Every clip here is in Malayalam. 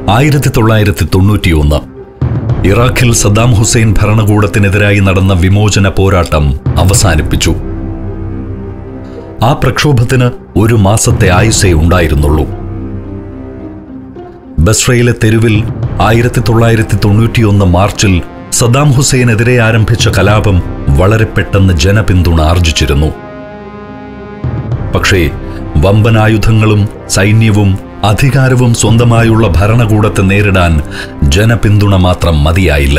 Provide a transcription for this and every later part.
ആയിരത്തി തൊള്ളായിരത്തി തൊണ്ണൂറ്റിയൊന്ന് ഇറാഖിൽ സദ്ദാം ഹുസൈൻ ഭരണകൂടത്തിനെതിരായി നടന്ന വിമോചന പോരാട്ടം അവസാനിപ്പിച്ചു ആ പ്രക്ഷോഭത്തിന് ഒരു മാസത്തെ ആയുസേ ഉണ്ടായിരുന്നുള്ളൂ ബസ്രയിലെ തെരുവിൽ ആയിരത്തി തൊള്ളായിരത്തി തൊണ്ണൂറ്റിയൊന്ന് മാർച്ചിൽ സദ്ദാം ഹുസൈനെതിരെ ആരംഭിച്ച കലാപം വളരെ പെട്ടെന്ന് ജനപിന്തുണ ആർജിച്ചിരുന്നു പക്ഷേ വമ്പൻ ആയുധങ്ങളും സൈന്യവും അധികാരവും സ്വന്തമായുള്ള ഭരണകൂടത്തെ നേരിടാൻ ജനപിന്തുണ മാത്രം മതിയായില്ല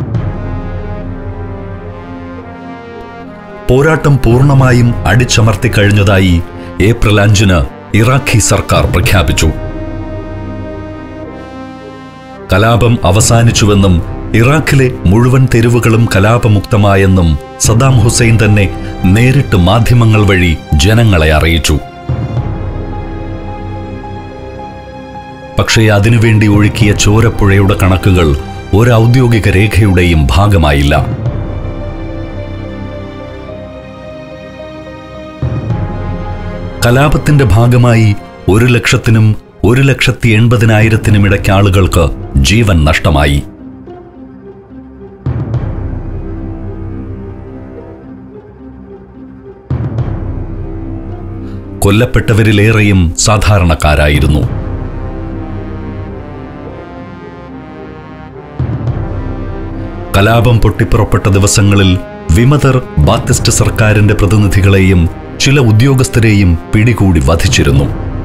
പോരാട്ടം പൂർണ്ണമായും അടിച്ചമർത്തി കഴിഞ്ഞതായി ഏപ്രിൽ അഞ്ചിന് ഇറാഖി സർക്കാർ പ്രഖ്യാപിച്ചു കലാപം അവസാനിച്ചുവെന്നും ഇറാഖിലെ മുഴുവൻ തെരുവുകളും കലാപമുക്തമായെന്നും സദ്ദാം ഹുസൈൻ തന്നെ നേരിട്ട് മാധ്യമങ്ങൾ വഴി ജനങ്ങളെ അറിയിച്ചു പക്ഷേ അതിനുവേണ്ടി ഒഴുക്കിയ ചോരപ്പുഴയുടെ കണക്കുകൾ ഒരു ഔദ്യോഗിക രേഖയുടെയും ഭാഗമായില്ല കലാപത്തിന്റെ ഭാഗമായി ഒരു ലക്ഷത്തിനും ഒരു ലക്ഷത്തി എൺപതിനായിരത്തിനും ഇടയ്ക്ക് ആളുകൾക്ക് ജീവൻ നഷ്ടമായി കൊല്ലപ്പെട്ടവരിലേറെയും സാധാരണക്കാരായിരുന്നു കലാപം പൊട്ടിപ്പുറപ്പെട്ട ദിവസങ്ങളിൽ വിമതർ ബാത്തിസ്റ്റ് സർക്കാരിന്റെ പ്രതിനിധികളെയും ചില ഉദ്യോഗസ്ഥരെയും പിടികൂടി വധിച്ചിരുന്നു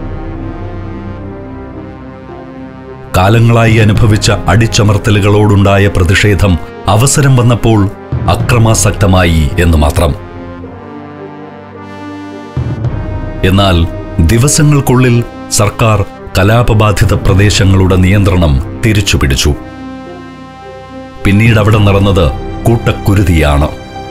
കാലങ്ങളായി അനുഭവിച്ച അടിച്ചമർത്തലുകളോടുണ്ടായ പ്രതിഷേധം അവസരം വന്നപ്പോൾ അക്രമാസക്തമായി എന്ന് മാത്രം എന്നാൽ ദിവസങ്ങൾക്കുള്ളിൽ സർക്കാർ കലാപബാധിത പ്രദേശങ്ങളുടെ നിയന്ത്രണം തിരിച്ചുപിടിച്ചു പിന്നീട് അവിടെ നടന്നത് കൂട്ടക്കുരുതിയാണ്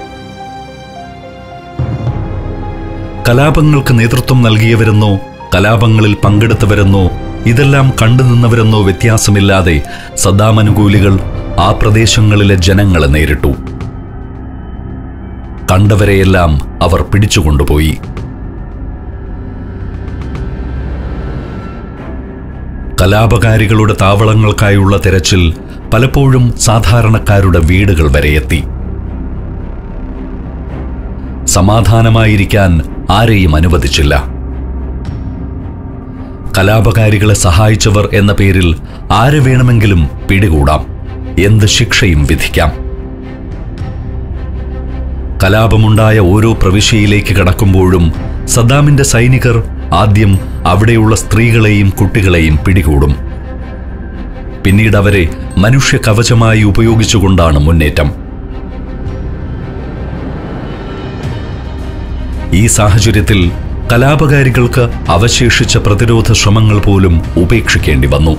കലാപങ്ങൾക്ക് നേതൃത്വം നൽകിയവരെന്നോ കലാപങ്ങളിൽ പങ്കെടുത്തവരെന്നോ ഇതെല്ലാം കണ്ടുനിന്നവരെന്നോ വ്യത്യാസമില്ലാതെ സദ്ദാം അനുകൂലികൾ ആ പ്രദേശങ്ങളിലെ ജനങ്ങളെ നേരിട്ടു കണ്ടവരെയെല്ലാം അവർ പിടിച്ചുകൊണ്ടുപോയി കലാപകാരികളുടെ താവളങ്ങൾക്കായുള്ള തെരച്ചിൽ പലപ്പോഴും സാധാരണക്കാരുടെ വീടുകൾ വരെ എത്തി സമാധാനമായിരിക്കാൻ ആരെയും അനുവദിച്ചില്ല കലാപകാരികളെ സഹായിച്ചവർ എന്ന പേരിൽ ആരെ വേണമെങ്കിലും പിടികൂടാം എന്ത് ശിക്ഷയും വിധിക്കാം കലാപമുണ്ടായ ഓരോ പ്രവിശ്യയിലേക്ക് കടക്കുമ്പോഴും സദ്ദാമിന്റെ സൈനികർ ആദ്യം അവിടെയുള്ള സ്ത്രീകളെയും കുട്ടികളെയും പിടികൂടും പിന്നീട് അവരെ മനുഷ്യ കവചമായി ഉപയോഗിച്ചുകൊണ്ടാണ് മുന്നേറ്റം ഈ സാഹചര്യത്തിൽ കലാപകാരികൾക്ക് അവശേഷിച്ച പ്രതിരോധ ശ്രമങ്ങൾ പോലും ഉപേക്ഷിക്കേണ്ടി വന്നു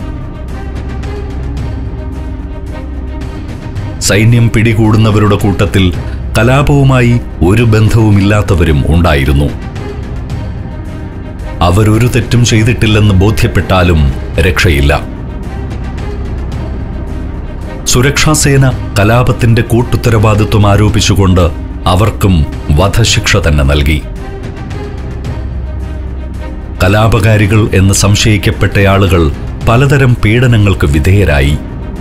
സൈന്യം പിടികൂടുന്നവരുടെ കൂട്ടത്തിൽ കലാപവുമായി ഒരു ബന്ധവുമില്ലാത്തവരും ഉണ്ടായിരുന്നു അവരൊരു തെറ്റും ചെയ്തിട്ടില്ലെന്ന് ബോധ്യപ്പെട്ടാലും രക്ഷയില്ല സുരക്ഷാസേന കലാപത്തിന്റെ കൂട്ടുത്തരവാദിത്വം ആരോപിച്ചുകൊണ്ട് അവർക്കും വധശിക്ഷ തന്നെ നൽകി കലാപകാരികൾ എന്ന് സംശയിക്കപ്പെട്ട ആളുകൾ പലതരം പീഡനങ്ങൾക്ക് വിധേയരായി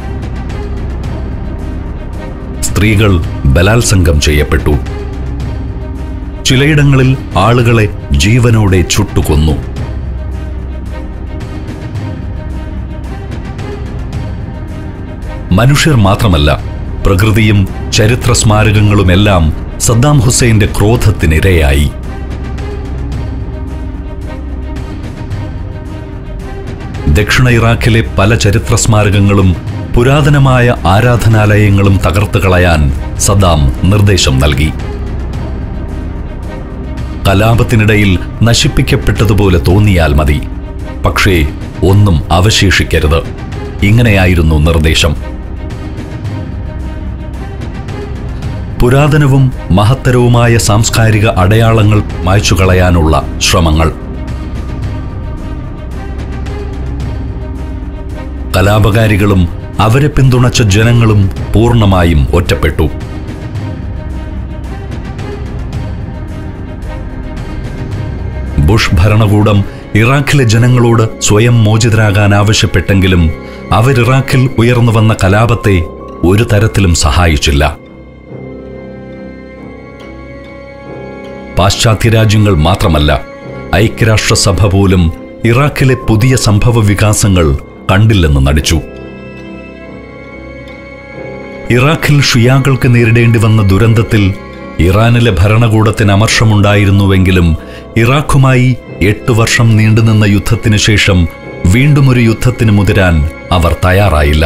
സ്ത്രീകൾ ബലാത്സംഗം ചെയ്യപ്പെട്ടു ചിലയിടങ്ങളിൽ ആളുകളെ ജീവനോടെ ചുട്ടുകൊന്നു മനുഷ്യർ മാത്രമല്ല പ്രകൃതിയും ചരിത്ര സ്മാരകങ്ങളുമെല്ലാം സദ്ദാം ഹുസൈന്റെ ക്രോധത്തിനിരയായി ദക്ഷിണ ഇറാഖിലെ പല ചരിത്ര സ്മാരകങ്ങളും പുരാതനമായ ആരാധനാലയങ്ങളും തകർത്ത് കളയാൻ സദ്ദാം നിർദ്ദേശം നൽകി കലാപത്തിനിടയിൽ നശിപ്പിക്കപ്പെട്ടതുപോലെ തോന്നിയാൽ മതി പക്ഷേ ഒന്നും അവശേഷിക്കരുത് ഇങ്ങനെയായിരുന്നു നിർദ്ദേശം പുരാതനവും മഹത്തരവുമായ സാംസ്കാരിക അടയാളങ്ങൾ മായ്ച്ചുകളയാനുള്ള ശ്രമങ്ങൾ കലാപകാരികളും അവരെ പിന്തുണച്ച ജനങ്ങളും പൂർണ്ണമായും ഒറ്റപ്പെട്ടു ബുഷ് ഭരണകൂടം ഇറാഖിലെ ജനങ്ങളോട് സ്വയം മോചിതരാകാൻ ആവശ്യപ്പെട്ടെങ്കിലും അവർ ഇറാഖിൽ ഉയർന്നു വന്ന കലാപത്തെ ഒരു തരത്തിലും സഹായിച്ചില്ല പാശ്ചാത്യ രാജ്യങ്ങൾ മാത്രമല്ല ഐക്യരാഷ്ട്രസഭ പോലും ഇറാഖിലെ പുതിയ സംഭവ വികാസങ്ങൾ കണ്ടില്ലെന്ന് നടിച്ചു ഇറാഖിൽ ഷിയാകൾക്ക് നേരിടേണ്ടി വന്ന ദുരന്തത്തിൽ ഇറാനിലെ ഭരണകൂടത്തിന് അമർഷമുണ്ടായിരുന്നുവെങ്കിലും ഇറാഖുമായി എട്ടു വർഷം നീണ്ടുനിന്ന യുദ്ധത്തിനു ശേഷം വീണ്ടും ഒരു യുദ്ധത്തിന് മുതിരാൻ അവർ തയ്യാറായില്ല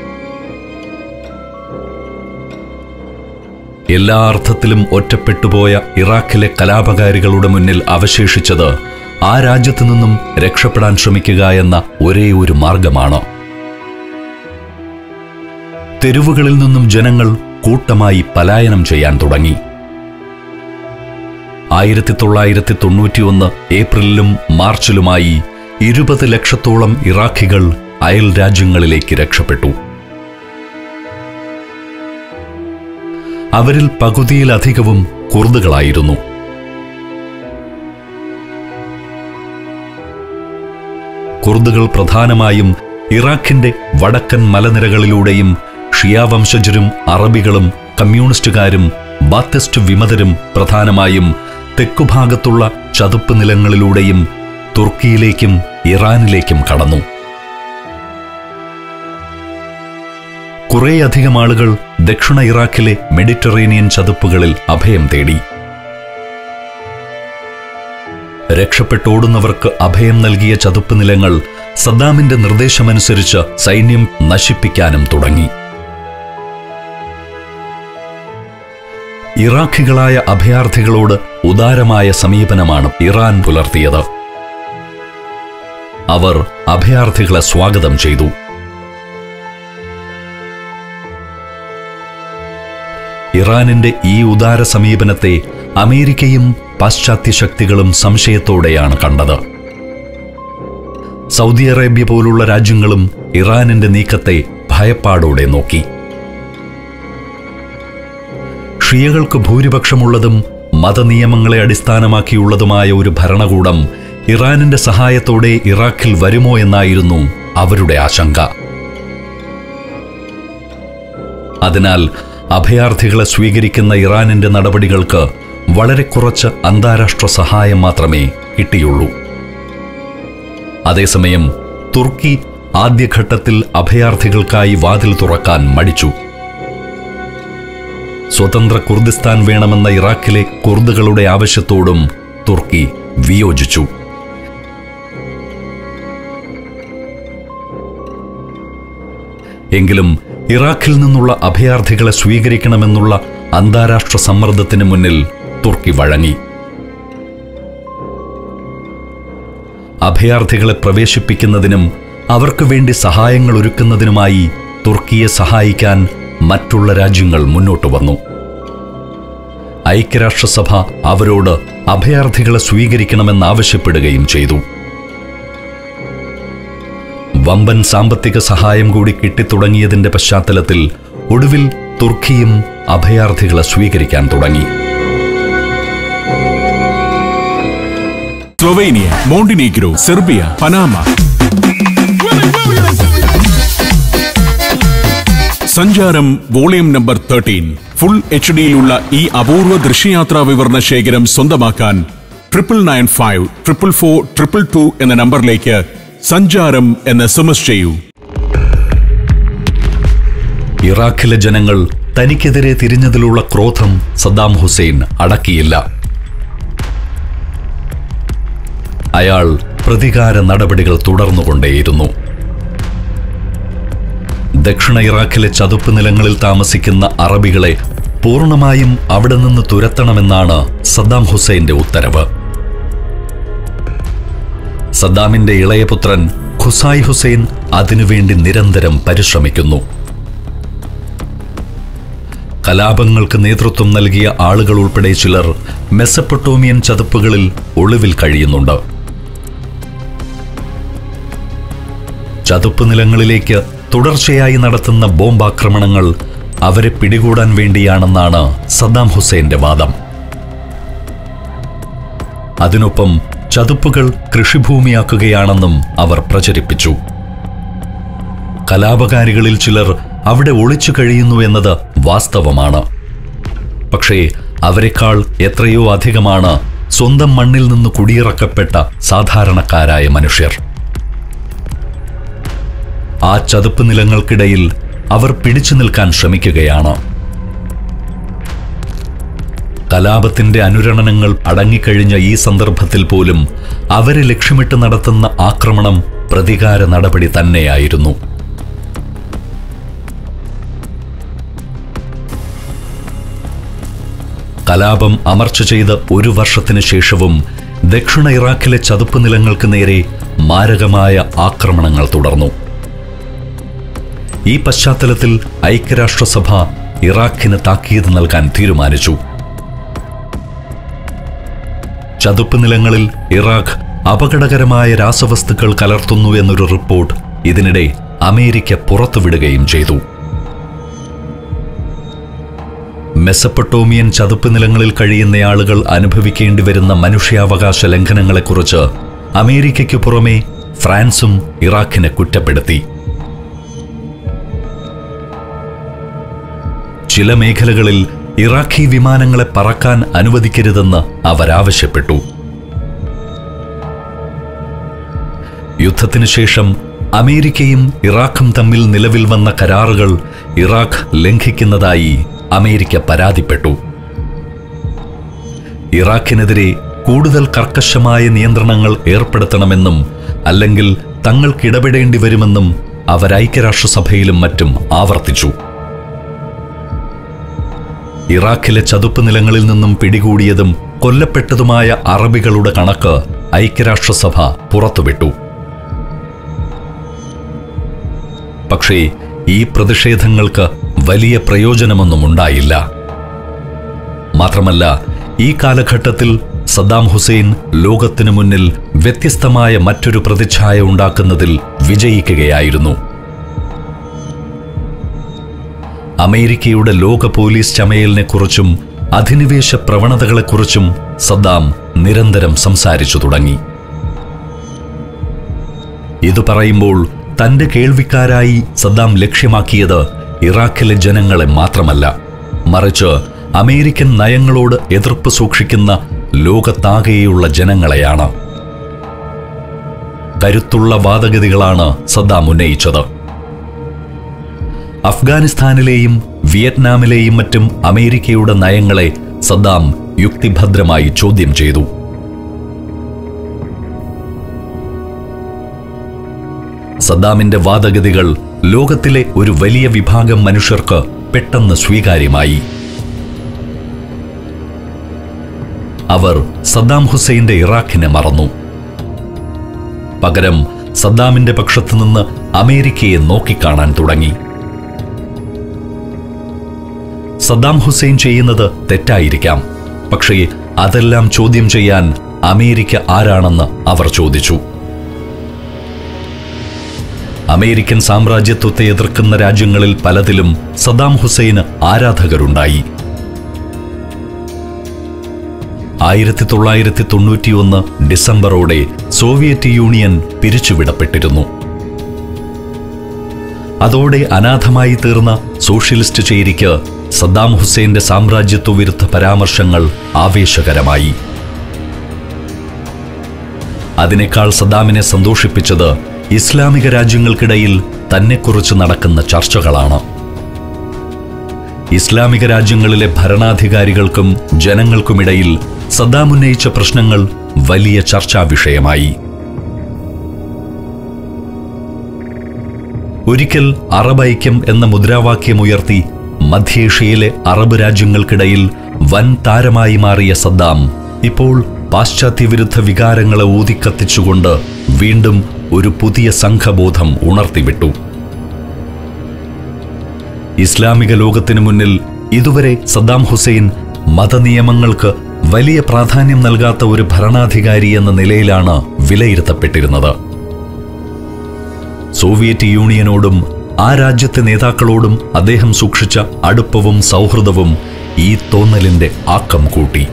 എല്ലാ അർത്ഥത്തിലും ഒറ്റപ്പെട്ടുപോയ ഇറാഖിലെ കലാപകാരികളുടെ മുന്നിൽ അവശേഷിച്ചത് ആ രാജ്യത്തു നിന്നും രക്ഷപ്പെടാൻ ശ്രമിക്കുക എന്ന ഒരേ ഒരു മാർഗമാണ് തെരുവുകളിൽ നിന്നും ജനങ്ങൾ കൂട്ടമായി പലായനം ചെയ്യാൻ തുടങ്ങി ആയിരത്തി തൊള്ളായിരത്തി തൊണ്ണൂറ്റിയൊന്ന് ഏപ്രിലിലും മാർച്ചിലുമായി ഇരുപത് ലക്ഷത്തോളം ഇറാഖികൾ അയൽ രാജ്യങ്ങളിലേക്ക് രക്ഷപ്പെട്ടു അവരിൽ പകുതിയിലധികവും കുർദുകളായിരുന്നു കുർദുകൾ പ്രധാനമായും ഇറാഖിന്റെ വടക്കൻ മലനിരകളിലൂടെയും ഷിയ വംശജരും അറബികളും കമ്മ്യൂണിസ്റ്റുകാരും ബാത്തിസ്റ്റ് വിമതരും പ്രധാനമായും തെക്കുഭാഗത്തുള്ള ചതുപ്പ് നിലങ്ങളിലൂടെയും തുർക്കിയിലേക്കും ഇറാനിലേക്കും കടന്നു കുറേയധികം ആളുകൾ ദക്ഷിണ ഇറാഖിലെ മെഡിറ്ററേനിയൻ ചതുപ്പുകളിൽ അഭയം തേടി രക്ഷപ്പെട്ടോടുന്നവർക്ക് അഭയം നൽകിയ ചതുപ്പ് നിലങ്ങൾ സദ്ദാമിന്റെ നിർദ്ദേശമനുസരിച്ച് സൈന്യം നശിപ്പിക്കാനും തുടങ്ങി ഇറാഖികളായ അഭയാർത്ഥികളോട് ഉദാരമായ സമീപനമാണ് ഇറാൻ പുലർത്തിയത് അവർ അഭയാർത്ഥികളെ സ്വാഗതം ചെയ്തു ഇറാനിന്റെ ഈ ഉദാര സമീപനത്തെ അമേരിക്കയും പാശ്ചാത്യ ശക്തികളും സംശയത്തോടെയാണ് കണ്ടത് സൗദി അറേബ്യ പോലുള്ള രാജ്യങ്ങളും ഇറാനിന്റെ നീക്കത്തെ ഭയപ്പാടോടെ നോക്കി ഷിയകൾക്ക് ഭൂരിപക്ഷമുള്ളതും മതനിയമങ്ങളെ അടിസ്ഥാനമാക്കിയുള്ളതുമായ ഒരു ഭരണകൂടം ഇറാനിന്റെ സഹായത്തോടെ ഇറാഖിൽ വരുമോ എന്നായിരുന്നു അവരുടെ ആശങ്ക അതിനാൽ അഭയാർത്ഥികളെ സ്വീകരിക്കുന്ന ഇറാനിന്റെ നടപടികൾക്ക് വളരെ കുറച്ച് അന്താരാഷ്ട്ര സഹായം മാത്രമേ കിട്ടിയുള്ളൂ അതേസമയം തുർക്കി ആദ്യഘട്ടത്തിൽ അഭയാർത്ഥികൾക്കായി വാതിൽ തുറക്കാൻ മടിച്ചു സ്വതന്ത്ര കുർദിസ്ഥാൻ വേണമെന്ന ഇറാഖിലെ കുർദുകളുടെ ആവശ്യത്തോടും തുർക്കി വിയോജിച്ചു എങ്കിലും ഇറാഖിൽ നിന്നുള്ള അഭയാർത്ഥികളെ സ്വീകരിക്കണമെന്നുള്ള അന്താരാഷ്ട്ര സമ്മർദ്ദത്തിന് മുന്നിൽ തുർക്കി വഴങ്ങി അഭയാർത്ഥികളെ പ്രവേശിപ്പിക്കുന്നതിനും അവർക്ക് വേണ്ടി സഹായങ്ങൾ ഒരുക്കുന്നതിനുമായി തുർക്കിയെ സഹായിക്കാൻ മറ്റുള്ള രാജ്യങ്ങൾ മുന്നോട്ട് വന്നു ഐക്യരാഷ്ട്രസഭ അവരോട് അഭയാർത്ഥികളെ സ്വീകരിക്കണമെന്നാവശ്യപ്പെടുകയും ചെയ്തു വമ്പൻ സാമ്പത്തിക സഹായം കൂടി കിട്ടിത്തുടങ്ങിയതിന്റെ പശ്ചാത്തലത്തിൽ ഒടുവിൽ തുർക്കിയും അഭയാർത്ഥികളെ സ്വീകരിക്കാൻ തുടങ്ങി Slovenia Montenegro Serbia Panama Sancharam volume number thirteen full H ഡിയിലുള്ള ഈ അപൂർവ ദൃശ്യയാത്രാ വിവരണ ശേഖരം സ്വന്തമാക്കാൻ triple nine five triple four triple two എന്ന നമ്പറിലേക്ക് സഞ്ചാരം എന്ന് എസ് എം എസ് ചെയ്യൂ ഇറാഖിലെ ജനങ്ങൾ തനിക്കെതിരെ തിരിഞ്ഞതിലുള്ള ക്രോധം സദ്ദാം ഹുസൈൻ അടക്കിയില്ല അയാൾ പ്രതികാര നടപടികൾ തുടർന്നുകൊണ്ടേയിരുന്നു ദക്ഷിണ ഇറാഖിലെ ചതുപ്പ് നിലങ്ങളിൽ താമസിക്കുന്ന അറബികളെ പൂർണ്ണമായും അവിടെ നിന്ന് തുരത്തണമെന്നാണ് സദ്ദാം ഹുസൈന്റെ ഉത്തരവ് സദ്ദാമിന്റെ ഇളയപുത്രൻ ഖുസായ് ഹുസൈൻ അതിനുവേണ്ടി നിരന്തരം പരിശ്രമിക്കുന്നു കലാപങ്ങൾക്ക് നേതൃത്വം നൽകിയ ആളുകൾ ഉൾപ്പെടെ ചിലർ മെസപ്പൊട്ടോമിയൻ ചതുപ്പുകളിൽ ഒളിവിൽ കഴിയുന്നുണ്ട് ചതുപ്പ് നിലങ്ങളിലേക്ക് തുടർച്ചയായി നടത്തുന്ന ബോംബാക്രമണങ്ങൾ അവരെ പിടികൂടാൻ വേണ്ടിയാണെന്നാണ് സദ്ദാം ഹുസൈന്റെ വാദം അതിനൊപ്പം ചതുപ്പുകൾ കൃഷിഭൂമിയാക്കുകയാണെന്നും അവർ പ്രചരിപ്പിച്ചു കലാപകാരികളിൽ ചിലർ അവിടെ ഒളിച്ചു കഴിയുന്നു എന്നത് വാസ്തവമാണ് പക്ഷേ അവരെക്കാൾ എത്രയോ അധികമാണ് സ്വന്തം മണ്ണിൽ നിന്ന് കുടിയിറക്കപ്പെട്ട സാധാരണക്കാരായ മനുഷ്യർ ആ ചതുപ്പ് നിലങ്ങൾക്കിടയിൽ അവർ പിടിച്ചു നിൽക്കാൻ ശ്രമിക്കുകയാണ് കലാപത്തിന്റെ അനുരണനങ്ങൾ അടങ്ങിക്കഴിഞ്ഞ ഈ സന്ദർഭത്തിൽ പോലും അവരെ ലക്ഷ്യമിട്ട് നടത്തുന്ന ആക്രമണം പ്രതികാര നടപടി തന്നെയായിരുന്നു കലാപം അമർച്ച ചെയ്ത് ഒരു വർഷത്തിന് ശേഷവും ദക്ഷിണ ഇറാഖിലെ ചതുപ്പ് നിലങ്ങൾക്ക് നേരെ മാരകമായ ആക്രമണങ്ങൾ തുടർന്നു ഈ പശ്ചാത്തലത്തിൽ ഐക്യരാഷ്ട്രസഭ ഇറാഖിന് താക്കീത് നൽകാൻ തീരുമാനിച്ചു ചതുപ്പ് നിലങ്ങളിൽ ഇറാഖ് അപകടകരമായ രാസവസ്തുക്കൾ കലർത്തുന്നു എന്നൊരു റിപ്പോർട്ട് ഇതിനിടെ അമേരിക്ക പുറത്തുവിടുകയും ചെയ്തു മെസപ്പൊട്ടോമിയൻ ചതുപ്പ് നിലങ്ങളിൽ കഴിയുന്ന ആളുകൾ അനുഭവിക്കേണ്ടി വരുന്ന മനുഷ്യാവകാശ ലംഘനങ്ങളെക്കുറിച്ച് അമേരിക്കയ്ക്കു പുറമെ ഫ്രാൻസും ഇറാഖിനെ കുറ്റപ്പെടുത്തി ചില മേഖലകളിൽ ഇറാഖി വിമാനങ്ങളെ പറക്കാൻ അനുവദിക്കരുതെന്ന് അവരാവശ്യപ്പെട്ടു യുദ്ധത്തിനു ശേഷം അമേരിക്കയും ഇറാഖും തമ്മിൽ നിലവിൽ വന്ന കരാറുകൾ ഇറാഖ് ലംഘിക്കുന്നതായി അമേരിക്ക പരാതിപ്പെട്ടു ഇറാഖിനെതിരെ കൂടുതൽ കർക്കശമായ നിയന്ത്രണങ്ങൾ ഏർപ്പെടുത്തണമെന്നും അല്ലെങ്കിൽ തങ്ങൾക്കിടപെടേണ്ടി വരുമെന്നും അവർ ഐക്യരാഷ്ട്രസഭയിലും മറ്റും ആവർത്തിച്ചു ഇറാഖിലെ ചതുപ്പ് നിലങ്ങളിൽ നിന്നും പിടികൂടിയതും കൊല്ലപ്പെട്ടതുമായ അറബികളുടെ കണക്ക് ഐക്യരാഷ്ട്രസഭ പുറത്തുവിട്ടു പക്ഷേ ഈ പ്രതിഷേധങ്ങൾക്ക് വലിയ പ്രയോജനമൊന്നും ഉണ്ടായില്ല മാത്രമല്ല ഈ കാലഘട്ടത്തിൽ സദ്ദാം ഹുസൈൻ ലോകത്തിനു മുന്നിൽ വ്യത്യസ്തമായ മറ്റൊരു പ്രതിച്ഛായ ഉണ്ടാക്കുന്നതിൽ വിജയിക്കുകയായിരുന്നു അമേരിക്കയുടെ ലോക പോലീസ് ചമയലിനെക്കുറിച്ചും അധിനിവേശ പ്രവണതകളെക്കുറിച്ചും സദ്ദാം നിരന്തരം സംസാരിച്ചു തുടങ്ങി ഇത് പറയുമ്പോൾ തന്റെ കേൾവിക്കാരായി സദ്ദാം ലക്ഷ്യമാക്കിയത് ഇറാഖിലെ ജനങ്ങളെ മാത്രമല്ല മറിച്ച് അമേരിക്കൻ നയങ്ങളോട് എതിർപ്പ് സൂക്ഷിക്കുന്ന ലോകത്താകെയുള്ള ജനങ്ങളെയാണ് കരുത്തുള്ള വാദഗതികളാണ് സദ്ദാം ഉന്നയിച്ചത് അഫ്ഗാനിസ്ഥാനിലെയും വിയറ്റ്നാമിലെയും മറ്റും അമേരിക്കയുടെ നയങ്ങളെ സദ്ദാം യുക്തിഭദ്രമായി ചോദ്യം ചെയ്തു സദ്ദാമിന്റെ വാദഗതികൾ ലോകത്തിലെ ഒരു വലിയ വിഭാഗം മനുഷ്യർക്ക് പെട്ടെന്ന് സ്വീകാര്യമായി അവർ സദ്ദാം ഹുസൈന്റെ ഇറാഖിനെ മറന്നു പകരം സദ്ദാമിന്റെ പക്ഷത്തു നിന്ന് അമേരിക്കയെ നോക്കിക്കാണാൻ തുടങ്ങി സദ്ദാം ഹുസൈൻ ചെയ്യുന്നത് തെറ്റായിരിക്കാം പക്ഷേ അതെല്ലാം ചോദ്യം ചെയ്യാൻ അമേരിക്ക ആരാണെന്ന് അവർ ചോദിച്ചു അമേരിക്കൻ സാമ്രാജ്യത്വത്തെ എതിർക്കുന്ന രാജ്യങ്ങളിൽ പലതിലും സദ്ദാം ഹുസൈന് ആരാധകരുണ്ടായി ആയിരത്തി തൊള്ളായിരത്തി തൊണ്ണൂറ്റിയൊന്ന് ഡിസംബറോടെ സോവിയറ്റ് യൂണിയൻ പിരിച്ചുവിടപ്പെട്ടിരുന്നു അതോടെ അനാഥമായി തീർന്ന സോഷ്യലിസ്റ്റ് ചേരിക്ക് സദ്ദാം ഹുസൈന്റെ സാമ്രാജ്യത്വ വിരുദ്ധ പരാമർശങ്ങൾ ആവേശകരമായി അതിനേക്കാൾ സദ്ദാമിനെ സന്തോഷിപ്പിച്ചത് ഇസ്ലാമിക രാജ്യങ്ങൾക്കിടയിൽ തന്നെക്കുറിച്ച് നടക്കുന്ന ചർച്ചകളാണ് ഇസ്ലാമിക രാജ്യങ്ങളിലെ ഭരണാധികാരികൾക്കും ജനങ്ങൾക്കുമിടയിൽ സദ്ദാം ഉന്നയിച്ച പ്രശ്നങ്ങൾ വലിയ ചർച്ചാ വിഷയമായി ഒരിക്കൽ അറബ് ഐക്യം എന്ന മുദ്രാവാക്യമുയർത്തി മധ്യേഷ്യയിലെ അറബ് രാജ്യങ്ങൾക്കിടയിൽ വൻ താരമായി മാറിയ സദ്ദാം ഇപ്പോൾ പാശ്ചാത്യ വിരുദ്ധ വികാരങ്ങളെ ഊതിക്കത്തിച്ചുകൊണ്ട് വീണ്ടും ഒരു പുതിയ സംഘബോധം ഉണർത്തിവിട്ടു ഇസ്ലാമിക ലോകത്തിനു മുന്നിൽ ഇതുവരെ സദ്ദാം ഹുസൈൻ മതനിയമങ്ങൾക്ക് വലിയ പ്രാധാന്യം നൽകാത്ത ഒരു ഭരണാധികാരി എന്ന നിലയിലാണ് വിലയിരുത്തപ്പെട്ടിരുന്നത് സോവിയറ്റ് യൂണിയനോടും ആ രാജ്യത്തെ നേതാക്കളോടും അദ്ദേഹം സൂക്ഷിച്ച അടുപ്പവും സൗഹൃദവും ഈ തോന്നലിന്റെ ആക്കം കൂട്ടി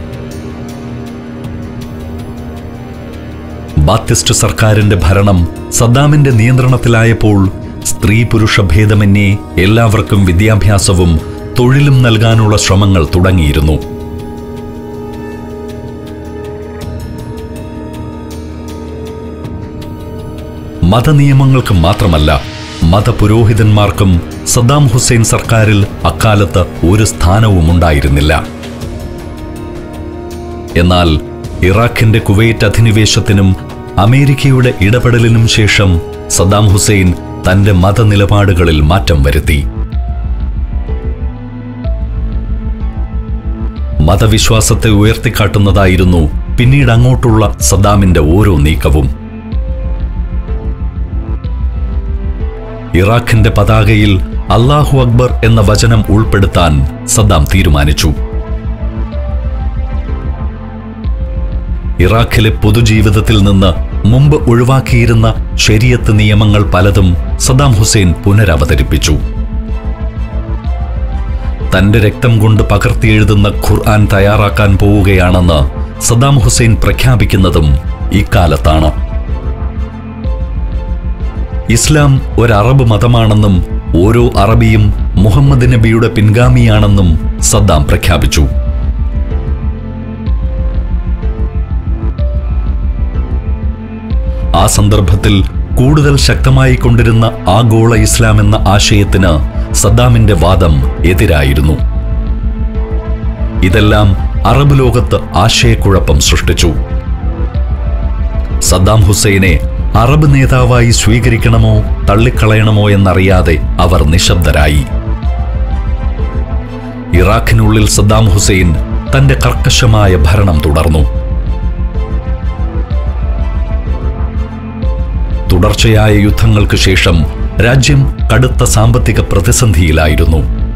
ബാത്തിസ്റ്റ് സർക്കാരിന്റെ ഭരണം സദ്ദാമിന്റെ നിയന്ത്രണത്തിലായപ്പോൾ സ്ത്രീ പുരുഷ ഭേദമന്യേ എല്ലാവർക്കും വിദ്യാഭ്യാസവും തൊഴിലും നൽകാനുള്ള ശ്രമങ്ങൾ തുടങ്ങിയിരുന്നു മതനിയമങ്ങൾക്ക് മാത്രമല്ല മതപുരോഹിതന്മാർക്കും സദ്ദാം ഹുസൈൻ സർക്കാരിൽ അക്കാലത്ത് ഒരു സ്ഥാനവും ഉണ്ടായിരുന്നില്ല എന്നാൽ ഇറാഖിന്റെ കുവൈറ്റ് അധിനിവേശത്തിനും അമേരിക്കയുടെ ഇടപെടലിനും ശേഷം സദ്ദാം ഹുസൈൻ തന്റെ മതനിലപാടുകളിൽ മാറ്റം വരുത്തി മതവിശ്വാസത്തെ ഉയർത്തിക്കാട്ടുന്നതായിരുന്നു പിന്നീട് അങ്ങോട്ടുള്ള സദ്ദാമിന്റെ ഓരോ നീക്കവും ഇറാഖിന്റെ പതാകയിൽ അല്ലാഹു അക്ബർ എന്ന വചനം ഉൾപ്പെടുത്താൻ സദ്ദാം തീരുമാനിച്ചു ഇറാഖിലെ പൊതുജീവിതത്തിൽ നിന്ന് മുമ്പ് ഒഴിവാക്കിയിരുന്ന ശരീയത്ത് നിയമങ്ങൾ പലതും സദ്ദാം ഹുസൈൻ പുനരവതരിപ്പിച്ചു തന്റെ രക്തം കൊണ്ട് പകർത്തിയെഴുതുന്ന ഖുർആൻ തയ്യാറാക്കാൻ പോവുകയാണെന്ന് സദ്ദാം ഹുസൈൻ പ്രഖ്യാപിക്കുന്നതും ഇക്കാലത്താണ് ഇസ്ലാം ഒരു അറബ് മതമാണെന്നും ഓരോ അറബിയും മുഹമ്മദ് നബിയുടെ പിൻഗാമിയാണെന്നും സദ്ദാം പ്രഖ്യാപിച്ചു ആ സന്ദർഭത്തിൽ കൂടുതൽ ശക്തമായി കൊണ്ടിരുന്ന ആഗോള ഇസ്ലാം എന്ന ആശയത്തിന് സദ്ദാമിന്റെ വാദം എതിരായിരുന്നു ഇതെല്ലാം അറബ് ലോകത്ത് ആശയക്കുഴപ്പം സൃഷ്ടിച്ചു സദ്ദാം ഹുസൈനെ അറബ് നേതാവായി സ്വീകരിക്കണമോ തള്ളിക്കളയണമോ എന്നറിയാതെ അവർ നിശബ്ദരായി ഇറാഖിനുള്ളിൽ സദ്ദാം ഹുസൈൻ തന്റെ കർക്കശമായ ഭരണം തുടർന്നു തുടർച്ചയായ യുദ്ധങ്ങൾക്ക് ശേഷം രാജ്യം കടുത്ത സാമ്പത്തിക പ്രതിസന്ധിയിലായിരുന്നു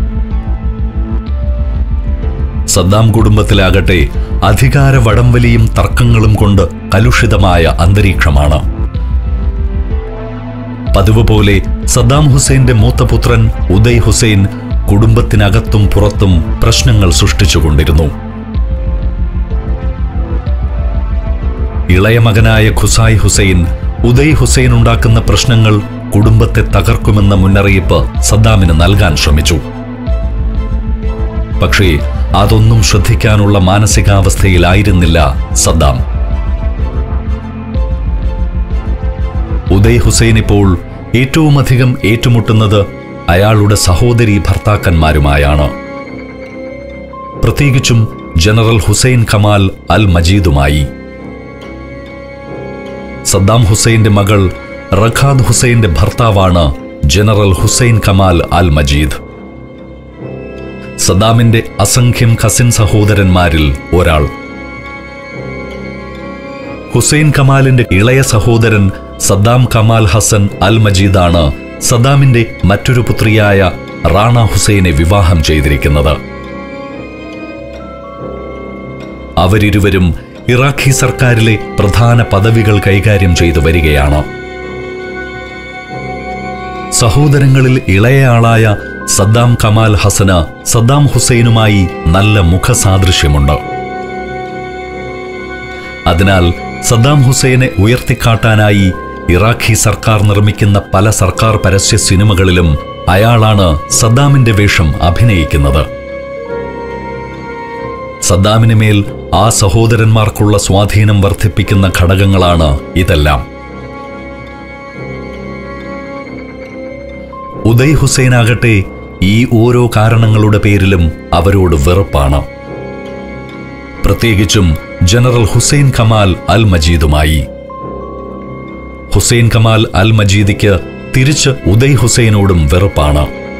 സദ്ദാം കുടുംബത്തിലാകട്ടെ അധികാര വടംവലിയും തർക്കങ്ങളും കൊണ്ട് കലുഷിതമായ അന്തരീക്ഷമാണ് പതിവ് പോലെ സദ്ദാം ഹുസൈന്റെ മൂത്തപുത്രൻ ഉദയ് ഹുസൈൻ കുടുംബത്തിനകത്തും പുറത്തും പ്രശ്നങ്ങൾ സൃഷ്ടിച്ചുകൊണ്ടിരുന്നു ഇളയ മകനായ ഖുസായ് ഹുസൈൻ ഉദയ് ഹുസൈൻ ഉണ്ടാക്കുന്ന പ്രശ്നങ്ങൾ കുടുംബത്തെ തകർക്കുമെന്ന മുന്നറിയിപ്പ് സദ്ദാമിന് നൽകാൻ ശ്രമിച്ചു പക്ഷേ അതൊന്നും ശ്രദ്ധിക്കാനുള്ള മാനസികാവസ്ഥയിലായിരുന്നില്ല സദ്ദാം ഉദയ് ഹുസൈൻ ഇപ്പോൾ ഏറ്റവുമധികം ഏറ്റുമുട്ടുന്നത് അയാളുടെ സഹോദരി ഭർത്താക്കന്മാരുമായാണ് പ്രത്യേകിച്ചും ജനറൽ ഹുസൈൻ കമാൽ അൽ മജീദുമായി സദ്ദാം ഹുസൈന്റെ മകൾ റഖാദ് ഹുസൈന്റെ ഭർത്താവാണ് general Hussein Kamal al Majid സദ്ദാമിന്റെ അസംഖ്യം കസിൻ സഹോദരന്മാരിൽ ഒരാൾ ഹുസൈൻ കമാലിന്റെ ഇളയ സഹോദരൻ സദ്ദാം കമാൽ ഹസൻ അൽ മജീദാണ് സദ്ദാമിന്റെ മറ്റൊരു പുത്രിയായ റാണ ഹുസൈനെ വിവാഹം ചെയ്തിരിക്കുന്നത് അവരിരുവരും ഇറാഖി സർക്കാരിലെ പ്രധാന പദവികൾ കൈകാര്യം ചെയ്തു വരികയാണ് സഹോദരങ്ങളിൽ ഇളയയാളായ സദ്ദാം കമാൽ ഹസന് സദ്ദാം ഹുസൈനുമായി നല്ല മുഖസാദൃശ്യമുണ്ട് അതിനാൽ സദ്ദാം ഹുസൈനെ ഉയർത്തിക്കാട്ടാനായി ഇറാഖി സർക്കാർ നിർമ്മിക്കുന്ന പല സർക്കാർ പരസ്യ സിനിമകളിലും അയാളാണ് സദ്ദാമിന്റെ വേഷം അഭിനയിക്കുന്നത് സദ്ദാമിന് മേൽ ആ സഹോദരന്മാർക്കുള്ള സ്വാധീനം വർദ്ധിപ്പിക്കുന്ന ഘടകങ്ങളാണ് ഇതെല്ലാം ഉദയ് ഹുസൈനാകട്ടെ ഈ ഓരോ കാരണങ്ങളുടെ പേരിലും അവരോട് വെറുപ്പാണ് പ്രത്യേകിച്ചും ജനറൽ ഹുസൈൻ കമാൽ അൽ മജീദുമായി ഹുസൈൻ കമാൽ അൽ മജീദിക്ക് തിരിച്ച് ഉദയ് ഹുസൈനോടും വെറുപ്പാണ്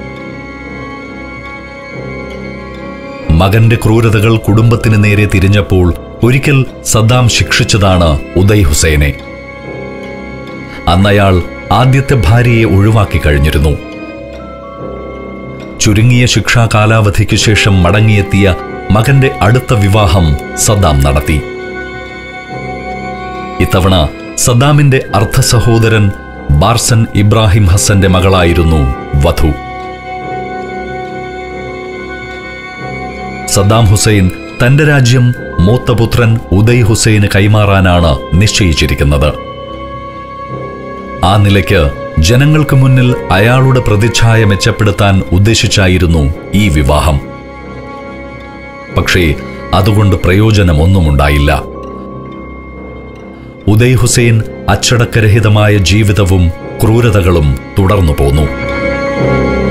മകന്റെ ക്രൂരതകൾ കുടുംബത്തിന് നേരെ തിരിഞ്ഞപ്പോൾ ഒരിക്കൽ സദ്ദാം ശിക്ഷിച്ചതാണ് ഉദയ് ഹുസൈനെ അന്നയാൾ ആദ്യത്തെ ഭാര്യയെ ഒഴിവാക്കി കഴിഞ്ഞിരുന്നു ചുരുങ്ങിയ ശിക്ഷാ കാലാവധിക്ക് ശേഷം മടങ്ങിയെത്തിയ മകന്റെ അടുത്ത വിവാഹം സദ്ദാം നടത്തി ഇത്തവണ സദ്ദാമിന്റെ അർദ്ധ സഹോദരൻ ബാർസൻ ഇബ്രാഹിം ഹസന്റെ മകളായിരുന്നു വധു സദ്ദാം ഹുസൈൻ തന്റെ രാജ്യം മൂത്തപുത്രൻ ഉദയ് ഹുസൈന് കൈമാറാനാണ് നിശ്ചയിച്ചിരിക്കുന്നത് ആ നിലയ്ക്ക് ജനങ്ങൾക്ക് മുന്നിൽ അയാളുടെ പ്രതിച്ഛായ മെച്ചപ്പെടുത്താൻ ഉദ്ദേശിച്ചായിരുന്നു ഈ വിവാഹം പക്ഷേ അതുകൊണ്ട് പ്രയോജനമൊന്നുമുണ്ടായില്ല ഉദയ് ഹുസൈൻ അച്ചടക്കരഹിതമായ ജീവിതവും ക്രൂരതകളും തുടർന്നു പോന്നു